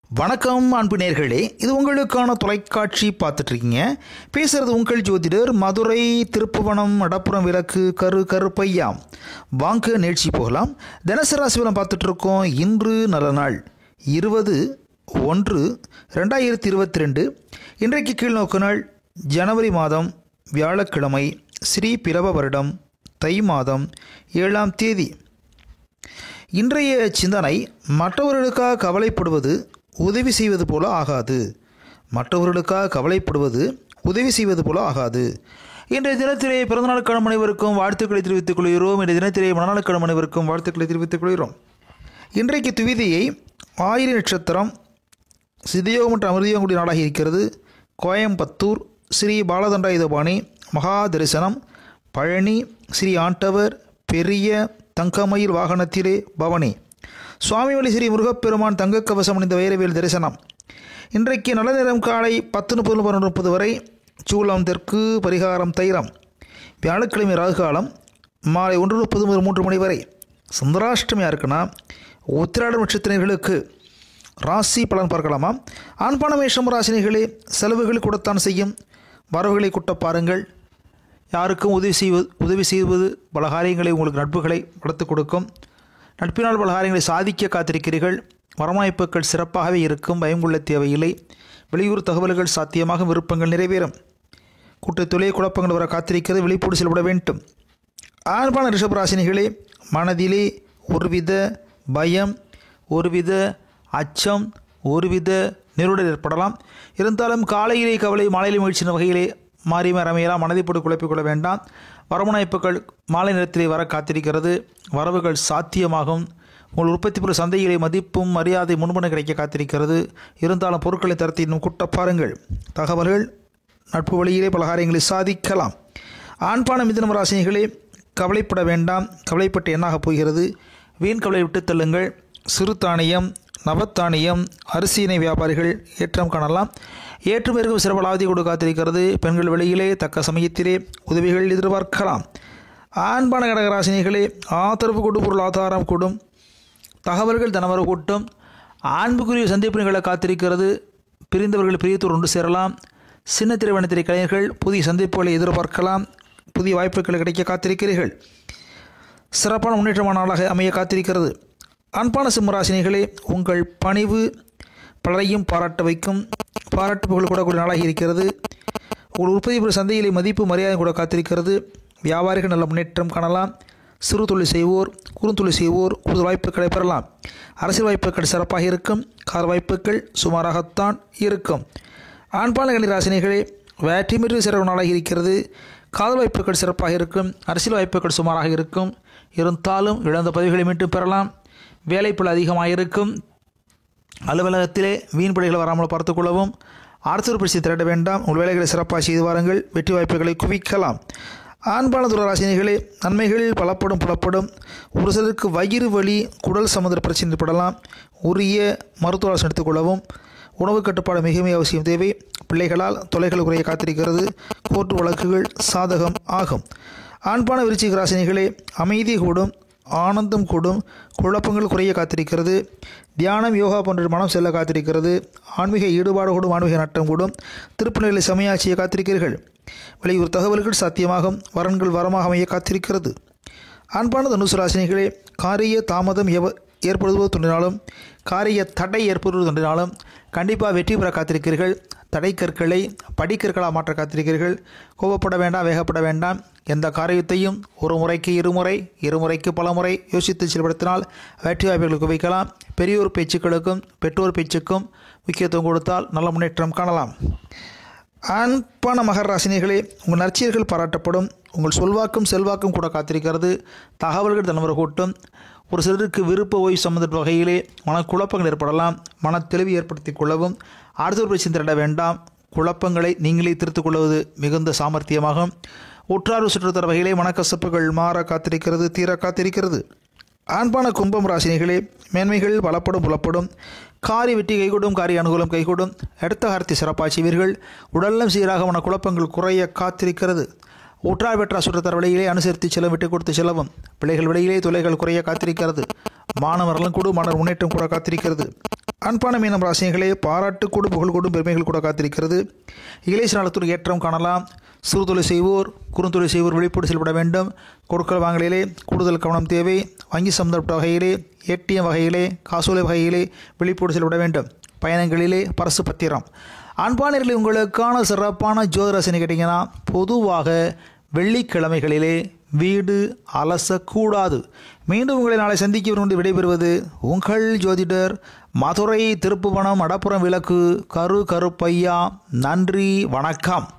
வணக்கம் அன்பு நேர்களே இது உங்களுக்கான தொலைக்காட்சி பார்த்துட்டு இருக்கீங்க பேசுறது உங்கள் ஜோதிடர் மதுரை திருப்புவனம் அடப்புறம் விளக்கு கரு கருப்பையா வாங்க நிகழ்ச்சி போகலாம் தினசரி ராசிபலம் பார்த்துட்டு இருக்கோம் இன்று நல்ல நாள் இருபது ஒன்று ரெண்டாயிரத்தி இருபத்தி ரெண்டு இன்றைக்கு கீழ்நோக்கு நாள் ஜனவரி மாதம் வியாழக்கிழமை ஸ்ரீ பிறவ வருடம் தை மாதம் ஏழாம் தேதி இன்றைய சிந்தனை மற்றவர்களுக்காக கவலைப்படுவது உதவி செய்வது போல ஆகாது மற்றவர்களுக்காக கவலைப்படுவது உதவி செய்வது போல ஆகாது இன்றைய தினத்திலே பிறந்தநாள் கிழமை அனைவருக்கும் வாழ்த்துக்களை தெரிவித்துக் கொள்கிறோம் இன்றைய தினத்திலே மனநாள் கிழமை அனைவருக்கும் வாழ்த்துக்களை தெரிவித்துக் கொள்கிறோம் இன்றைக்கு துவிதியை ஆயிர நட்சத்திரம் சிதயோகம் மற்றும் அமிர்தயோகமுடைய நாளாக இருக்கிறது கோயம்புத்தூர் ஸ்ரீ பாலதண்டாயுதபாணி மகா தரிசனம் பழனி ஸ்ரீ ஆண்டவர் பெரிய தங்கமயில் வாகனத்திலே பவனி சுவாமிவழி ஸ்ரீ முருகப்பெருமான் தங்கக் கவசம் அணிந்த வைரவேல் தரிசனம் இன்றைக்கு நல்ல நேரம் காலை பத்து முப்பது பன்னெண்டு முப்பது வரை சூலம் தெற்கு பரிகாரம் தைரம் வியாழக்கிழமை ராகுகாலம் மாலை ஒன்று முப்பது முதல் மூன்று மணி வரை சுந்தராஷ்டமியாக இருக்குன்னா உத்திராட நட்சத்திரர்களுக்கு ராசி பலன் பார்க்கலாமா ஆண்பான மேஷம் ராசினிகளே செலவுகள் கூடத்தான் செய்யும் வரவுகளை கூட்ட பாருங்கள் யாருக்கும் உதவி செய்வது உதவி செய்வது பல காரியங்களை உங்களுக்கு நட்புகளை வளர்த்து கொடுக்கும் நட்பினால் பல காரியங்களை சாதிக்க காத்திருக்கிறீர்கள் வரமாய்ப்புகள் சிறப்பாகவே இருக்கும் பயம் கொள்ள தேவையில்லை வெளியூர் தகவல்கள் சாத்தியமாக விருப்பங்கள் நிறைவேறும் கூட்டத்தொழில் குழப்பங்கள் வர காத்திருக்கிறது விழிப்போடு செயல்பட வேண்டும் ஆண்பான ரிஷபராசினிகளே மனதிலே ஒருவித பயம் ஒருவித அச்சம் ஒருவித நெருடல் ஏற்படலாம் இருந்தாலும் காலையிலே கவலை மாலையிலே முயற்சின வகையிலே மாறி மறமையெல்லாம் மனதை போட்டு குழப்பிக் கொள்ள வேண்டாம் வரமுனைப்புகள் மாலை நேரத்திலே வர காத்திருக்கிறது வரவுகள் சாத்தியமாகும் உங்கள் உற்பத்தி பொருள் சந்தையிலே மதிப்பும் மரியாதை முன்பன கிடைக்க காத்திருக்கிறது இருந்தாலும் பொருட்களை தரத்தை இன்னும் கூட்ட பாருங்கள் தகவல்கள் நட்பு வழியிலே பல காரியங்களை சாதிக்கலாம் ஆண்பான மிதனம் ராசினிகளே கவலைப்பட வேண்டாம் கவலைப்பட்டு என்னாகப் போகிறது வீண் கவலை விட்டு தள்ளுங்கள் சிறு தானியம் நவத்தானியம் அரிசியினை வியாபாரிகள் ஏற்றம் காணலாம் ஏற்றுமதிக்கும் சிறப்பலாவதி கொடு காத்திருக்கிறது பெண்கள் வெளியிலே தக்க சமயத்திலே உதவிகள் எதிர்பார்க்கலாம் ஆண்பான கடகராசினிகளே ஆதரவு கொடு பொருள் ஆதாரம் கூடும் தகவல்கள் தனவர கூட்டும் ஆண்புக்குரிய சந்திப்பினைகளை காத்திருக்கிறது பிரிந்தவர்கள் பிரியத்தோடு ஒன்று சேரலாம் சின்ன திரைவனத்திரை கலைஞர்கள் புதிய சந்திப்புகளை எதிர்பார்க்கலாம் புதிய வாய்ப்புகள் கிடைக்க காத்திருக்கிறீர்கள் சிறப்பான முன்னேற்றமான நாளாக அமைய காத்திருக்கிறது அன்பான சிம்மராசினிகளே உங்கள் பணிவு பலரையும் பாராட்ட வைக்கும் பாராட்டு புகழ் கூட கூடிய நாளாக இருக்கிறது உங்கள் உற்பத்தி பொருள் சந்தையிலே மதிப்பு மரியாதை கூட காத்திருக்கிறது வியாபாரிகள் நல்ல முன்னேற்றம் காணலாம் சிறு தொழில் செய்வோர் குறுந்தொழில் செய்வோர் கூடுதல் வாய்ப்புகளை பெறலாம் அரசியல் வாய்ப்புகள் சிறப்பாக இருக்கும் கார் வாய்ப்புகள் சுமாராகத்தான் இருக்கும் ஆண்பான கணி ராசினிகளே வேற்றிமிரு சிறப்பு நாளாக இருக்கிறது காதல் வாய்ப்புகள் சிறப்பாக இருக்கும் அரசியல் வாய்ப்புகள் சுமாராக இருக்கும் இருந்தாலும் இழந்த பதவிகளை மீண்டும் பெறலாம் வேலைப்பள் அதிகமாக இருக்கும் அலுவலகத்திலே வீண் படைகளை வராமல் பார்த்துக்கொள்ளவும் ஆர்த்தர் பரிசு திரட்ட வேண்டாம் உங்கள் வேலைகளை சிறப்பாக செய்து வாருங்கள் வெற்றி வாய்ப்புகளை குவிக்கலாம் ஆண்பான துரராசினிகளே நன்மைகள் பலப்படும் புலப்படும் ஒரு சிலருக்கு வயிறு வலி குடல் சமுதிர பிரச்சனை ஏற்படலாம் உரிய மருத்துவ ஆலோசனை எடுத்துக்கொள்ளவும் உணவு கட்டுப்பாடு மிக மிக அவசியம் தேவை பிள்ளைகளால் தொலைகள் குறைய காத்திருக்கிறது கோர்ட்டு வழக்குகள் சாதகம் ஆகும் ஆண்பான விருச்சிக ராசினிகளே அமைதி கூடும் ஆனந்தம் கூடும் குழப்பங்கள் குறைய காத்திருக்கிறது தியானம் யோகா போன்ற மனம் செல்ல காத்திருக்கிறது ஆன்மீக ஈடுபாடு கூடும் ஆன்மீக நட்டம் கூடும் திருப்பணிகளை சமயாட்சியை காத்திருக்கிறீர்கள் வெளியூர் தகவல்கள் சாத்தியமாகும் வரன்கள் வரமாக அமைய காத்திருக்கிறது அன்பான தனுசுராசினிகளே காரிய தாமதம் எவ ஏற்படுவது தோன்றினாலும் காரிய தடை ஏற்படுவது தோன்றினாலும் கண்டிப்பாக வெற்றி பெற காத்திருக்கிறீர்கள் தடை கற்களை படிக்கற்களாக மாற்ற காத்திருக்கிறீர்கள் கோபப்பட வேண்டாம் வேகப்பட வேண்டாம் எந்த காரியத்தையும் ஒரு முறைக்கு இருமுறை இருமுறைக்கு பல முறை யோசித்து செயல்படுத்தினால் வெற்றி வாய்ப்புகள் குவிக்கலாம் பெரியோர் பேச்சுக்களுக்கும் பெற்றோர் பேச்சுக்கும் முக்கியத்துவம் கொடுத்தால் நல்ல முன்னேற்றம் காணலாம் அன்பான மகர ராசினிகளே உங்கள் நற்செயல்கள் பாராட்டப்படும் உங்கள் சொல்வாக்கும் செல்வாக்கும் கூட காத்திருக்கிறது தகவல்கள் தன்முறை கூட்டும் ஒரு சிலருக்கு விருப்ப ஓய்வு சம்பந்த வகையிலே மனக்குழப்பங்கள் ஏற்படலாம் மன தெளிவு ஏற்படுத்தி கொள்ளவும் அடுத்தவர் பேச்சு திரட வேண்டாம் குழப்பங்களை நீங்களே திருத்திக் கொள்வது மிகுந்த சாமர்த்தியமாகும் உற்றாறு சுற்றுத்தர வகையிலே மனக்கசப்புகள் மாற காத்திருக்கிறது தீர காத்திருக்கிறது ஆண்பான கும்பம் ராசினிகளே மேன்மைகள் பலப்படும் புலப்படும் காரி வெட்டி கைகூடும் காரிய அனுகூலம் கைகூடும் அடுத்த கார்த்தி சிறப்பாக செய்வீர்கள் உடல்நலம் சீராக மன குழப்பங்கள் குறைய காத்திருக்கிறது ஊற்றார் பெற்ற சுற்றத்தர விலையிலே அனுசரித்து செல்ல விட்டு கொடுத்து செல்லவும் பிள்ளைகள் விலையிலே தொலைகள் குறைய காத்திருக்கிறது மாணவர்களும் கூட மாணவர் முன்னேற்றம் கூட காத்திருக்கிறது அன்பான மீனம் ராசியங்களே பாராட்டு கூடு புகழ் கூடும் பெருமைகள் கூட காத்திருக்கிறது இளைய நலத்துறை ஏற்றம் காணலாம் சிறுதொழில் செய்வோர் குறுந்தொழில் செய்வோர் விழிப்போடு செயல்பட வேண்டும் கொடுக்கல் வாங்கலிலே கூடுதல் கவனம் தேவை வங்கி சம்பந்தப்பட்ட வகையிலே ஏடிஎம் வகையிலே காசோலை வகையிலே விழிப்போடு செயல்பட வேண்டும் பயணங்களிலே பரசு பத்திரம் அன்பானர்களை உங்களுக்கான சிறப்பான ஜோதிரசனை கேட்டிங்கன்னா பொதுவாக வெள்ளிக்கிழமைகளிலே வீடு அலசக்கூடாது மீண்டும் உங்களை நாளை சந்திக்க கொண்டு விடைபெறுவது உங்கள் ஜோதிடர் மதுரை திருப்புவனம் அடப்புறம் விளக்கு கரு கருப்பையா நன்றி வணக்கம்